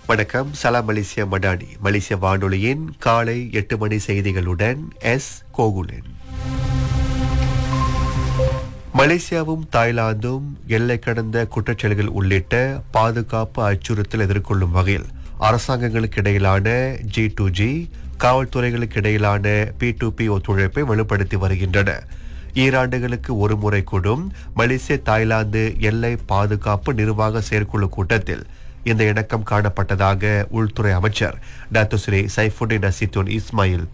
வணக்கம் சலாம் மலேசியா மடானி மலேசிய வானொலியின் காலை எட்டு மணி செய்திகளுடன் எஸ் கோகுலன் மலேசியாவும் தாய்லாந்தும் எல்லை கடந்த குற்றச்செயல்கள் உள்ளிட்ட பாதுகாப்பு அச்சுறுத்தல் எதிர்கொள்ளும் வகையில் அரசாங்கங்களுக்கு இடையிலான ஜி டு ஜி காவல்துறைகளுக்கு இடையிலான பி டு பி ஒத்துழைப்பை வலுப்படுத்தி வருகின்றன ஈராண்டுகளுக்கு ஒரு முறை கூடும் மலேசிய தாய்லாந்து எல்லை பாதுகாப்பு நிர்வாக செயற்குழு கூட்டத்தில் இந்த இணக்கம் காணப்பட்டதாக உள்துறை அமைச்சர் டாக்டர் ஸ்ரீ சைஃபுடின் அசித்துன் இஸ்மாயில்